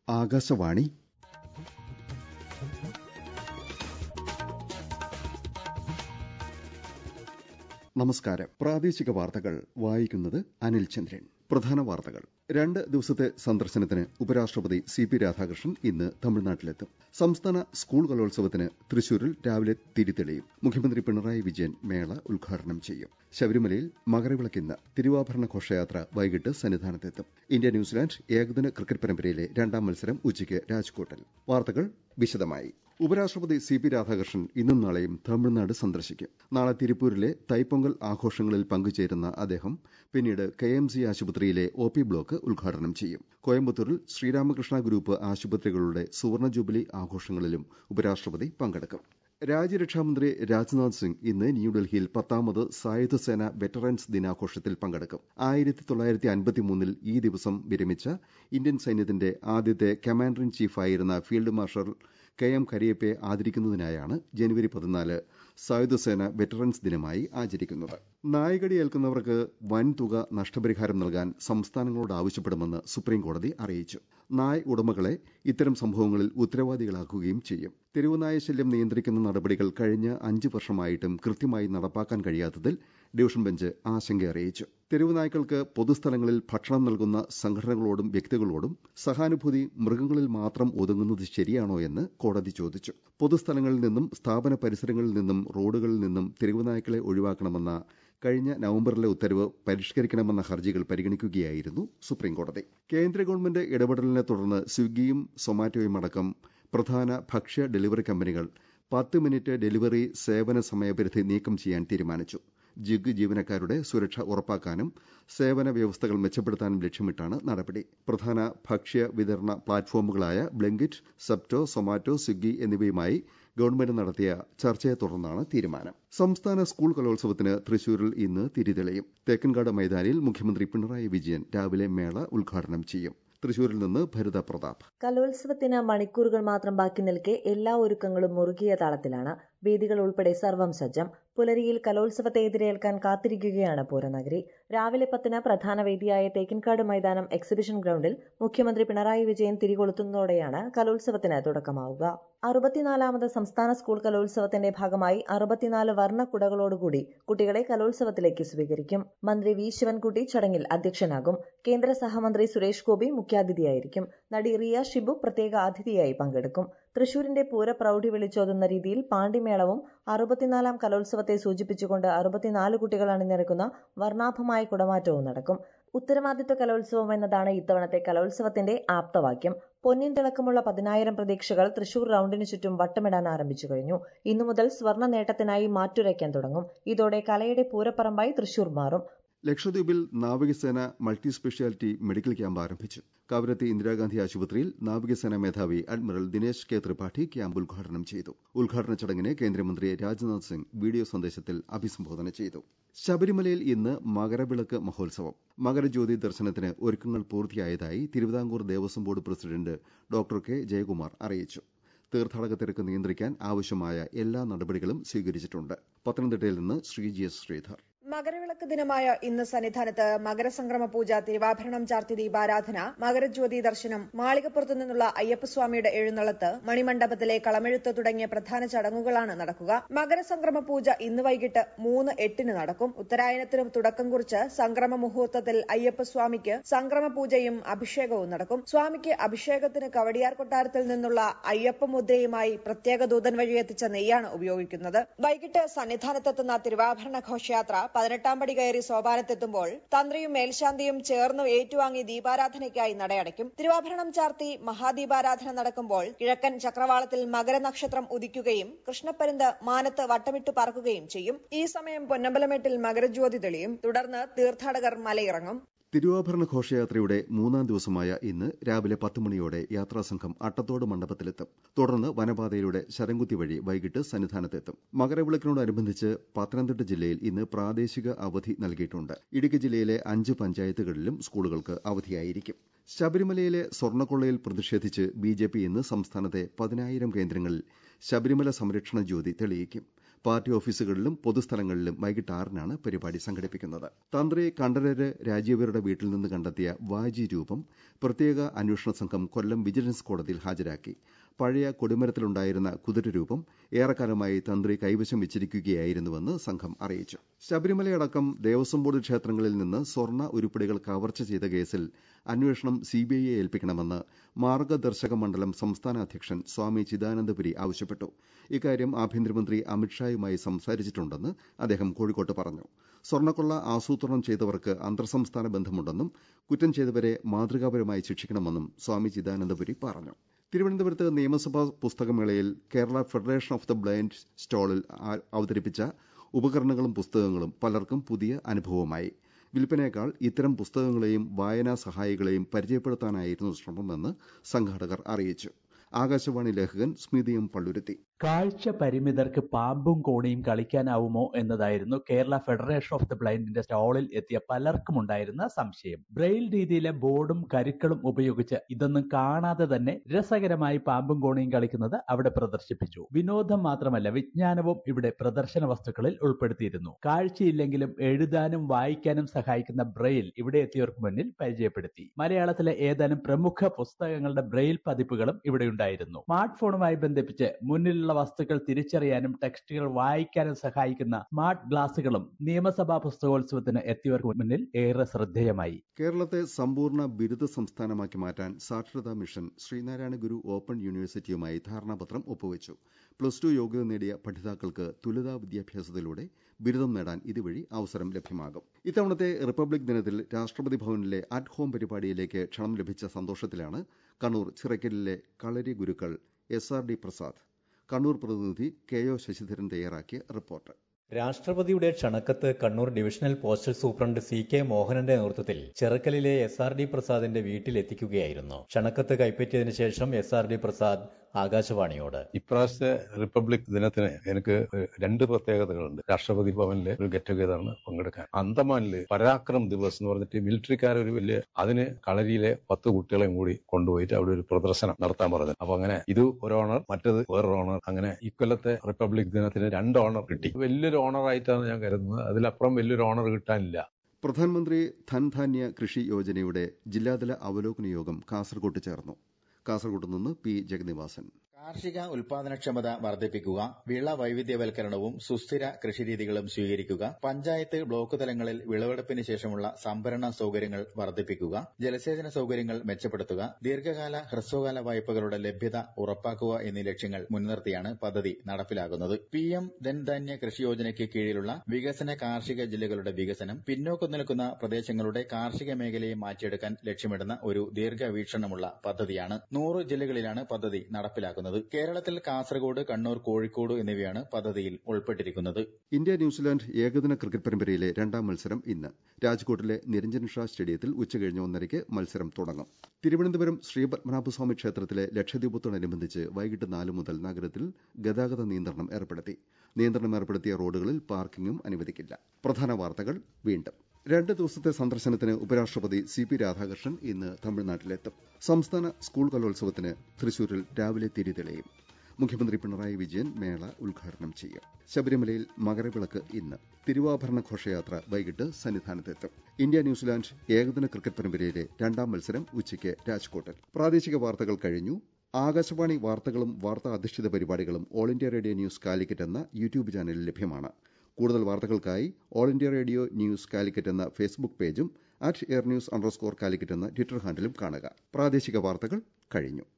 ആകാശവാണി നമസ്കാരം പ്രാദേശിക വാർത്തകൾ വായിക്കുന്നത് അനിൽ ചന്ദ്രൻ പ്രധാന വാർത്തകൾ രണ്ട് ദിവസത്തെ സന്ദർശനത്തിന് ഉപരാഷ്ട്രപതി സി പി രാധാകൃഷ്ണൻ ഇന്ന് തമിഴ്നാട്ടിലെത്തും സംസ്ഥാന സ്കൂൾ കലോത്സവത്തിന് തൃശൂരിൽ രാവിലെ തിരിതെളിയും മുഖ്യമന്ത്രി പിണറായി വിജയൻ മേള ഉദ്ഘാടനം ചെയ്യും ശബരിമലയിൽ മകരവിളക്കിന്ന് തിരുവാഭരണ ഘോഷയാത്ര വൈകിട്ട് സന്നിധാനത്തെത്തും ഇന്ത്യ ന്യൂസിലാൻഡ് ഏകദിന ക്രിക്കറ്റ് പരമ്പരയിലെ രണ്ടാം മത്സരം ഉച്ചയ്ക്ക് രാജ്കോട്ടിൽ വാർത്തകൾ വിശദമായി ഉപരാഷ്ട്രപതി സി പി രാധാകൃഷ്ണൻ ഇന്നും നാളെയും തമിഴ്നാട് സന്ദർശിക്കും നാളെ തിരുപ്പൂരിലെ തൈപ്പൊങ്കൽ ആഘോഷങ്ങളിൽ പങ്കുചേരുന്ന അദ്ദേഹം പിന്നീട് കെ എം സി ആശുപത്രിയിലെ ഒ പി ബ്ലോക്ക് ഉദ്ഘാടനം ചെയ്യും കോയമ്പത്തൂരിൽ ശ്രീരാമകൃഷ്ണ ഗ്രൂപ്പ് ആശുപത്രികളുടെ സുവർണ ജൂബിലി ആഘോഷങ്ങളിലും ഉപരാഷ്ട്രപതി പങ്കെടുക്കും രാജ്യരക്ഷാമന്ത്രി രാജ്നാഥ് സിംഗ് ഇന്ന് ന്യൂഡൽഹിയിൽ പത്താമത് സായുധ സേന വെറ്ററൻസ് ദിനാഘോഷത്തിൽ പങ്കെടുക്കും ആയിരത്തി തൊള്ളായിരത്തി അൻപത്തിമൂന്നിൽ ഈ ദിവസം വിരമിച്ച ഇന്ത്യൻ സൈന്യത്തിന്റെ ആദ്യത്തെ കമാൻഡർ ഇൻ ചീഫായിരുന്ന ഫീൽഡ് മാർഷൽ കെ എം കരിയപ്പയെ ആദരിക്കുന്നതിനായാണ് ജനുവരി പതിനാല് സായുധസേന വെറ്ററൻസ് ദിനമായി ആചരിക്കുന്നത് നായകടിയേൽക്കുന്നവർക്ക് വൻതുക നഷ്ടപരിഹാരം നൽകാൻ സംസ്ഥാനങ്ങളോട് ആവശ്യപ്പെടുമെന്ന് സുപ്രീംകോടതി അറിയിച്ചു നായ് ഉടമകളെ ഇത്തരം സംഭവങ്ങളിൽ ഉത്തരവാദികളാക്കുകയും ചെയ്യും തെരുവുനായ ശല്യം നിയന്ത്രിക്കുന്ന നടപടികൾ കഴിഞ്ഞ അഞ്ച് വർഷമായിട്ടും കൃത്യമായി നടപ്പാക്കാൻ കഴിയാത്തതിൽ ഡിവിഷൻ ബെഞ്ച് ആശങ്ക അറിയിച്ചു തെരുവുനായ്ക്കൾക്ക് പൊതുസ്ഥലങ്ങളിൽ ഭക്ഷണം നൽകുന്ന സംഘടനകളോടും വ്യക്തികളോടും സഹാനുഭൂതി മൃഗങ്ങളിൽ മാത്രം ഒതുങ്ങുന്നത് ശരിയാണോ എന്ന് കോടതി ചോദിച്ചു പൊതുസ്ഥലങ്ങളിൽ നിന്നും സ്ഥാപന പരിസരങ്ങളിൽ നിന്നും റോഡുകളിൽ നിന്നും തെരുവുനായ്ക്കളെ ഒഴിവാക്കണമെന്ന കഴിഞ്ഞ നവംബറിലെ ഉത്തരവ് പരിഷ്കരിക്കണമെന്ന ഹർജികൾ പരിഗണിക്കുകയായിരുന്നു സുപ്രീംകോടതി കേന്ദ്ര ഗവൺമെന്റ് ഇടപെടലിനെ തുടർന്ന് സ്വിഗ്ഗിയും സൊമാറ്റോയും അടക്കം പ്രധാന ഭക്ഷ്യ ഡെലിവറി കമ്പനികൾ പത്ത് മിനിറ്റ് ഡെലിവറി സേവന സമയപരിധി നീക്കം ചെയ്യാൻ തീരുമാനിച്ചു ജിഗ് ജീവനക്കാരുടെ സുരക്ഷ ഉറപ്പാക്കാനും സേവന വ്യവസ്ഥകൾ മെച്ചപ്പെടുത്താനും ലക്ഷ്യമിട്ടാണ് നടപടി പ്രധാന ഭക്ഷ്യ വിതരണ പ്ലാറ്റ്ഫോമുകളായ ബ്ലെങ്കിറ്റ് സെപ്റ്റോ സൊമാറ്റോ സ്വിഗ്ഗി എന്നിവയുമായി ഗവൺമെന്റ് നടത്തിയ ചർച്ചയെ തുടർന്നാണ് തീരുമാനം സംസ്ഥാന സ്കൂൾ കലോത്സവത്തിന് തൃശൂരിൽ ഇന്ന് തിരിതെളിയും തേക്കൻകാട് മൈതാനിയിൽ മുഖ്യമന്ത്രി പിണറായി വിജയൻ രാവിലെ മേള ഉദ്ഘാടനം ചെയ്യും തൃശൂരിൽ നിന്ന് ഭരിത പ്രതാപ് കലോത്സവത്തിന് മണിക്കൂറുകൾ മാത്രം ബാക്കി നിൽക്കെ എല്ലാ ഒരുക്കങ്ങളും മുറുകിയ താളത്തിലാണ് വേദികൾ ഉൾപ്പെടെ സർവം സജ്ജം പുലരിയിൽ കലോത്സവത്തെ എതിരേൽക്കാൻ കാത്തിരിക്കുകയാണ് പൂരനഗരി രാവിലെ പത്തിന് പ്രധാന വേദിയായ തേക്കിൻകാട് മൈതാനം എക്സിബിഷൻ ഗ്രൌണ്ടിൽ മുഖ്യമന്ത്രി പിണറായി വിജയൻ തിരികൊളുത്തുന്നതോടെയാണ് കലോത്സവത്തിന് തുടക്കമാവുക അറുപത്തിനാലാമത് സംസ്ഥാന സ്കൂൾ കലോത്സവത്തിന്റെ ഭാഗമായി അറുപത്തിനാല് വർണ്ണക്കുടകളോടുകൂടി കുട്ടികളെ കലോത്സവത്തിലേക്ക് സ്വീകരിക്കും മന്ത്രി വി ശിവൻകുട്ടി ചടങ്ങിൽ അധ്യക്ഷനാകും കേന്ദ്ര സഹമന്ത്രി സുരേഷ് ഗോപി മുഖ്യാതിഥിയായിരിക്കും നടി റിയ ഷിബു പ്രത്യേക അതിഥിയായി പങ്കെടുക്കും തൃശൂരിന്റെ പൂരപ്രൌഢി വിളിച്ചോതുന്ന രീതിയിൽ പാണ്ടിമേളവും അറുപത്തിനാലാം കലോത്സവത്തെ സൂചിപ്പിച്ചുകൊണ്ട് അറുപത്തിനാല് കുട്ടികൾ അണിനിരക്കുന്ന വർണ്ണാഭമായ കുടമാറ്റവും നടക്കും ഉത്തരവാദിത്വ കലോത്സവം എന്നതാണ് ഇത്തവണത്തെ കലോത്സവത്തിന്റെ ആപ്തവാക്യം പൊന്നിൻ തിളക്കമുള്ള പതിനായിരം പ്രതീക്ഷകൾ തൃശൂർ റൌണ്ടിനു ചുറ്റും വട്ടമിടാൻ ആരംഭിച്ചു കഴിഞ്ഞു ഇന്നു മുതൽ സ്വർണ്ണ നേട്ടത്തിനായി മാറ്റുരയ്ക്കാൻ തുടങ്ങും ഇതോടെ കലയുടെ പൂരപ്പറമ്പായി തൃശൂർ മാറും ലക്ഷദ്വീപിൽ നാവികസേന മൾട്ടി സ്പെഷ്യാലിറ്റി മെഡിക്കൽ ക്യാമ്പ് ആരംഭിച്ചു കവരത്തി ഇന്ദിരാഗാന്ധി ആശുപത്രിയിൽ നാവികസേന മേധാവി admiral Dinesh K Tripathi camp ഉദ്ഘാടനം ചെയ്തു ഉദ്ഘാടന ചടങ്ങിനെ കേന്ദ്രമന്ത്രി രാജ്നാഥ് സിംഗ് വീഡിയോ സന്ദേശത്തിൽ അഭിസംബോധന ചെയ്തു ശബരിമലയിൽ ഇന്ന് മകരവിളക്ക് മഹോത്സവം മകരജ്യോതി ദർശനത്തിന് ഒരുക്കങ്ങൾ പൂർത്തിയായതായി Thiruvithamkoor Devaswom board president doctor K Jayakumar അറിയിച്ചു തീർത്ഥാടക തിരക്ക് നിയന്ത്രിക്കാൻ ആവശ്യമായ എല്ലാ നടപടികളും സ്വീകരിച്ചിട്ടുണ്ട് പത്തനംതിട്ടയിൽ നിന്ന് ശ്രീജി എസ് ശ്രീധർ മകരവിളക്ക് ദിനമായ ഇന്ന് സന്നിധാനത്ത് മകരസംക്രമ പൂജ തിരുവാഭരണം ചാർത്തി ദീപാരാധന മകരജ്യോതി ദർശനം മാളികപ്പുറത്തു നിന്നുള്ള അയ്യപ്പസ്വാമിയുടെ എഴുന്നള്ളത്ത് മണിമണ്ഡപത്തിലെ കളമെഴുത്ത് തുടങ്ങിയ പ്രധാന ചടങ്ങുകളാണ് നടക്കുക മകരസംക്രമ പൂജ ഇന്ന് വൈകിട്ട് മൂന്ന് എട്ടിന് നടക്കും ഉത്തരായനത്തിന് തുടക്കം കുറിച്ച് സംക്രമ മുഹൂർത്തത്തിൽ അയ്യപ്പസ്വാമിക്ക് സംക്രമ പൂജയും അഭിഷേകവും നടക്കും സ്വാമിക്ക് അഭിഷേകത്തിന് കവടിയാർ കൊട്ടാരത്തിൽ നിന്നുള്ള അയ്യപ്പ മുദ്രയുമായി പ്രത്യേക ദൂതൻ വഴി എത്തിച്ച നെയ്യാണ് ഉപയോഗിക്കുന്നത് വൈകിട്ട് സന്നിധാനത്തെത്തുന്ന തിരുവാഭരണ ഘോഷയാത്ര പതിനെട്ടാം പടി കയറി സോപാനത്തെത്തുമ്പോൾ തന്ത്രിയും മേൽശാന്തിയും ചേർന്ന് ഏറ്റുവാങ്ങി ദീപാരാധനയ്ക്കായി നടയടയ്ക്കും തിരുവാഭരണം ചാർത്തി മഹാദീപാരാധന നടക്കുമ്പോൾ കിഴക്കൻ ചക്രവാളത്തിൽ മകരനക്ഷത്രം ഉദിക്കുകയും കൃഷ്ണപ്പരുന്ത് മാനത്ത് വട്ടമിട്ട് പറക്കുകയും ചെയ്യും ഈ സമയം പൊന്നമ്പലമേട്ടിൽ മകരജ്യോതി തെളിയും തുടർന്ന് തീർത്ഥാടകർ മലയിറങ്ങും തിരുവാഭരണ ഘോഷയാത്രയുടെ മൂന്നാം ദിവസമായ ഇന്ന് രാവിലെ പത്ത് മണിയോടെ യാത്രാസംഘം അട്ടത്തോട് മണ്ഡപത്തിലെത്തും തുടർന്ന് വനപാതയിലൂടെ ശരംകുത്തി വഴി വൈകിട്ട് സന്നിധാനത്തെത്തും മകരവിളക്കിനോടനുബന്ധിച്ച് പത്തനംതിട്ട ജില്ലയിൽ ഇന്ന് പ്രാദേശിക അവധി നൽകിയിട്ടുണ്ട് ഇടുക്കി ജില്ലയിലെ അഞ്ച് പഞ്ചായത്തുകളിലും സ്കൂളുകൾക്ക് അവധിയായിരിക്കും ശബരിമലയിലെ സ്വർണ്ണക്കൊള്ളയിൽ പ്രതിഷേധിച്ച് ബി ജെ പി ഇന്ന് സംസ്ഥാനത്തെ പതിനായിരം കേന്ദ്രങ്ങളിൽ ശബരിമല സംരക്ഷണ ജ്യോതി തെളിയിക്കും പാർട്ടി ഓഫീസുകളിലും പൊതുസ്ഥലങ്ങളിലും വൈകിട്ട് ആറിനാണ് പരിപാടി സംഘടിപ്പിക്കുന്നത് തന്ത്രി കണ്ഠരര് രാജീവരുടെ വീട്ടിൽ നിന്ന് കണ്ടെത്തിയ വാജി രൂപം പ്രത്യേക അന്വേഷണ സംഘം കൊല്ലം വിജിലൻസ് കോടതിയിൽ ഹാജരാക്കി പഴയ കൊടിമരത്തിലുണ്ടായിരുന്ന കുതിരരൂപം ഏറെക്കാലമായി തന്ത്രി കൈവശം വെച്ചിരിക്കുകയായിരുന്നുവെന്ന് സംഘം അറിയിച്ചു ശബരിമലയടക്കം ദേവസ്വം ബോർഡ് ക്ഷേത്രങ്ങളിൽ നിന്ന് സ്വർണ്ണ ഉരുപ്പടികൾ കവർച്ച ചെയ്ത കേസിൽ അന്വേഷണം സിബിഐയെ ഏൽപ്പിക്കണമെന്ന് മാർഗദർശക മണ്ഡലം സംസ്ഥാന അധ്യക്ഷൻ സ്വാമി ചിദാനന്ദപുരി ആവശ്യപ്പെട്ടു ഇക്കാര്യം ആഭ്യന്തരമന്ത്രി അമിത്ഷായുമായി സംസാരിച്ചിട്ടുണ്ടെന്ന് അദ്ദേഹം കോഴിക്കോട്ട് പറഞ്ഞു സ്വർണ്ണക്കൊള്ള ആസൂത്രണം ചെയ്തവർക്ക് അന്തർസംസ്ഥാന ബന്ധമുണ്ടെന്നും കുറ്റം ചെയ്തവരെ മാതൃകാപരമായി ശിക്ഷിക്കണമെന്നും സ്വാമി ചിദാനന്ദപുരി പറഞ്ഞു തിരുവനന്തപുരത്ത് നിയമസഭാ പുസ്തകമേളയിൽ Kerala federation of the blind സ്റ്റാളിൽ അവതരിപ്പിച്ച ഉപകരണങ്ങളും പുസ്തകങ്ങളും പലർക്കും പുതിയ അനുഭവമായി വിൽപ്പനയേക്കാൾ ഇത്തരം പുസ്തകങ്ങളെയും വായനാ സഹായികളെയും പരിചയപ്പെടുത്താനായിരുന്നു ശ്രമമെന്ന് സംഘാടകർ അറിയിച്ചു ആകാശവാണി ലേഖകൻ സ്മിതി എം പള്ളുരുത്തി കാഴ്ച പരിമിതർക്ക് പാമ്പും കോണിയും കളിക്കാനാവുമോ എന്നതായിരുന്നു കേരള ഫെഡറേഷൻ ഓഫ് ദി ബ്ലൈൻഡിന്റെ സ്റ്റാളിൽ എത്തിയ പലർക്കും ഉണ്ടായിരുന്ന സംശയം ബ്രെയിൽ രീതിയിലെ ബോർഡും കരുക്കളും ഉപയോഗിച്ച് ഇതൊന്നും കാണാതെ തന്നെ രസകരമായി പാമ്പും കോണിയും കളിക്കുന്നത് അവിടെ പ്രദർശിപ്പിച്ചു വിനോദം മാത്രമല്ല വിജ്ഞാനവും ഇവിടെ പ്രദർശന വസ്തുക്കളിൽ ഉൾപ്പെടുത്തിയിരുന്നു കാഴ്ചയില്ലെങ്കിലും എഴുതാനും വായിക്കാനും സഹായിക്കുന്ന ബ്രെയിൽ ഇവിടെ എത്തിയവർക്ക് മുന്നിൽ പരിചയപ്പെടുത്തി മലയാളത്തിലെ ഏതാനും പ്രമുഖ പുസ്തകങ്ങളുടെ ബ്രെയിൽ പതിപ്പുകളും ഇവിടെയുണ്ടായിരുന്നു സ്മാർട്ട് ഫോണുമായി ബന്ധിപ്പിച്ച് മുന്നിൽ ഉള്ള വസ്തുക്കൾ തിരിച്ചറിയാനും ടെക്സ്റ്റുകൾ വായിക്കാനും സഹായിക്കുന്ന സ്മാർട്ട് ഗ്ലാസുകളും നിയമസഭാ പുസ്തകോത്സവത്തിന് എത്തിയവർക്ക് മുന്നിൽ ഏറെ ശ്രദ്ധേയമായി കേരളത്തെ സമ്പൂർണ്ണ ബിരുദ സംസ്ഥാനമാക്കി മാറ്റാൻ സാക്ഷരതാ മിഷൻ ശ്രീനാരായണ ഗുരു ഓപ്പൺ യൂണിവേഴ്സിറ്റിയുമായി ധാരണാപത്രം ഒപ്പുവച്ചു പ്ലസ് ടു യോഗ്യത നേടിയ പഠിതാക്കൾക്ക് തുലിതാ വിദ്യാഭ്യാസത്തിലൂടെ ബിരുദം നേടാൻ ഇതുവഴി അവസരം ലഭ്യമാകും ഇത്തവണത്തെ റിപ്പബ്ലിക് ദിനത്തിൽ രാഷ്ട്രപതി ഭവനിലെ അറ്റ് ഹോം പരിപാടിയിലേക്ക് ക്ഷണം ലഭിച്ച സന്തോഷത്തിലാണ് കണ്ണൂർ ചിറക്കലിലെ കളരി ഗുരുക്കൾ S R D Prasad Kannur പ്രതിനിധി കെ ഒ ശശിധരൻ തയ്യാറാക്കിയ റിപ്പോർട്ട് രാഷ്ട്രപതിയുടെ ക്ഷണക്കത്ത് Kannur divisional postal superintendent C K മോഹനന്റെ നേതൃത്വത്തിൽ ചിറക്കലിലെ എസ് ആർ ഡി പ്രസാദിന്റെ വീട്ടിലെത്തിക്കുകയായിരുന്നു ക്ഷണക്കത്ത് കൈപ്പറ്റിയതിനു ശേഷം എസ് ആർ ഡി പ്രസാദ് ആകാശവാണിയോട് ഇപ്രാവശ്യത്തെ റിപ്പബ്ലിക് ദിനത്തിന് എനിക്ക് രണ്ട് പ്രത്യേകതകളുണ്ട് രാഷ്ട്രപതി ഭവനിലെ ഒരു ഗെറ്റ് ടുഗദറിന് പങ്കെടുക്കാൻ അന്തമാനില് പരാക്രം ദിവസ് എന്ന് പറഞ്ഞിട്ട് മിലിറ്ററിക്കാർ ഒരു വലിയ അതിന് കളരിയിലെ പത്ത് കുട്ടികളെയും കൂടി കൊണ്ടുപോയിട്ട് അവിടെ ഒരു പ്രദർശനം നടത്താൻ പറഞ്ഞു അപ്പൊ അങ്ങനെ ഇത് ഒരു ഓണർ മറ്റത് വേറൊരു ഓണർ അങ്ങനെ ഇക്കൊല്ലത്തെ റിപ്പബ്ലിക് ദിനത്തിന് രണ്ട് ഓണർ കിട്ടി വലിയൊരു ഓണർ ആയിട്ടാണ് ഞാൻ കരുതുന്നത് അതിലപ്പുറം വലിയൊരു ഓണർ കിട്ടാനില്ല പ്രധാനമന്ത്രി ധൻധാന്യ കൃഷി യോജനയുടെ ജില്ലാതല അവലോകന യോഗം കാസർകോട്ട് ചേർന്നു കാസർകോട്ട് നിന്ന് പി ജഗന്നിവാസൻ കാർഷിക ഉൽപാദനക്ഷമത വർദ്ധിപ്പിക്കുക വിള വൈവിധ്യവൽക്കരണവും സുസ്ഥിര കൃഷിരീതികളും സ്വീകരിക്കുക പഞ്ചായത്ത് ബ്ലോക്ക് തലങ്ങളിൽ വിളവെടുപ്പിന് ശേഷമുള്ള സംഭരണ സൌകര്യങ്ങൾ വർദ്ധിപ്പിക്കുക ജലസേചന സൌകര്യങ്ങൾ മെച്ചപ്പെടുത്തുക ദീർഘകാല ഹ്രസ്വകാല വായ്പകളുടെ ലഭ്യത ഉറപ്പാക്കുക എന്നീ ലക്ഷ്യങ്ങൾ മുൻനിർത്തിയാണ് പദ്ധതി നടപ്പിലാക്കുന്നത് പി എം ധൻധാന്യ കൃഷി യോജനയ്ക്ക് കീഴിലുള്ള വികസന കാർഷിക ജില്ലകളുടെ വികസനം പിന്നോക്കം നിൽക്കുന്ന പ്രദേശങ്ങളുടെ കാർഷിക മേഖലയെ മാറ്റിയെടുക്കാൻ ലക്ഷ്യമിടുന്ന ഒരു ദീർഘവീക്ഷണമുള്ള പദ്ധതിയാണ് നൂറ് ജില്ലകളിലാണ് പദ്ധതി നടപ്പിലാക്കുന്നത് കേരളത്തിൽ കാസർഗോഡ് കണ്ണൂർ കോഴിക്കോട് എന്നിവയാണ് പദ്ധതിയിൽ ഉൾപ്പെട്ടിരിക്കുന്നത് ഇന്ത്യ ന്യൂസിലാൻഡ് ഏകദിന ക്രിക്കറ്റ് പരമ്പരയിലെ രണ്ടാം മത്സരം ഇന്ന് രാജ്കോട്ടിലെ നിരഞ്ജൻ ഷാ സ്റ്റേഡിയത്തിൽ ഉച്ചകഴിഞ്ഞ് ഒന്നരയ്ക്ക് മത്സരം തുടങ്ങും തിരുവനന്തപുരം ശ്രീപത്മനാഭസ്വാമി ക്ഷേത്രത്തിലെ ലക്ഷദ്വീപത്തോടനുബന്ധിച്ച് വൈകിട്ട് നാല് മുതൽ നഗരത്തിൽ ഗതാഗത നിയന്ത്രണം ഏർപ്പെടുത്തി നിയന്ത്രണം ഏർപ്പെടുത്തിയ റോഡുകളിൽ പാർക്കിംഗും അനുവദിക്കില്ല പ്രധാന വാർത്തകൾ വീണ്ടും രണ്ട് ദിവസത്തെ സന്ദർശനത്തിന് ഉപരാഷ്ട്രപതി സി പി രാധാകൃഷ്ണൻ ഇന്ന് തമിഴ്നാട്ടിലെത്തും സംസ്ഥാന സ്കൂൾ കലോത്സവത്തിന് തൃശൂരിൽ രാവിലെ തിരിതെളിയും മുഖ്യമന്ത്രി പിണറായി വിജയൻ മേള ഉദ്ഘാടനം ചെയ്യും ശബരിമലയിൽ മകരവിളക്ക് ഇന്ന് തിരുവാഭരണ ഘോഷയാത്ര വൈകിട്ട് സന്നിധാനത്തെത്തും ഇന്ത്യ ന്യൂസിലാൻഡ് ഏകദിന ക്രിക്കറ്റ് പരമ്പരയിലെ രണ്ടാം മത്സരം ഉച്ചയ്ക്ക് രാജ്കോട്ടിൽ പ്രാദേശിക വാർത്തകൾ കഴിഞ്ഞു ആകാശവാണി വാർത്തകളും വാർത്താ അധിഷ്ഠിത പരിപാടികളും All India Radio News Calicut എന്ന യൂട്യൂബ് ചാനലിൽ ലഭ്യമാണ് കൂടുതൽ വാർത്തകൾക്കായി All India Radio News Calicut എന്ന ഫേസ്ബുക്ക് പേജും at air news underscore Calicut എന്ന ട്വിറ്റർ ഹാൻഡിലും കാണുക പ്രാദേശിക വാർത്തകൾ കഴിഞ്ഞു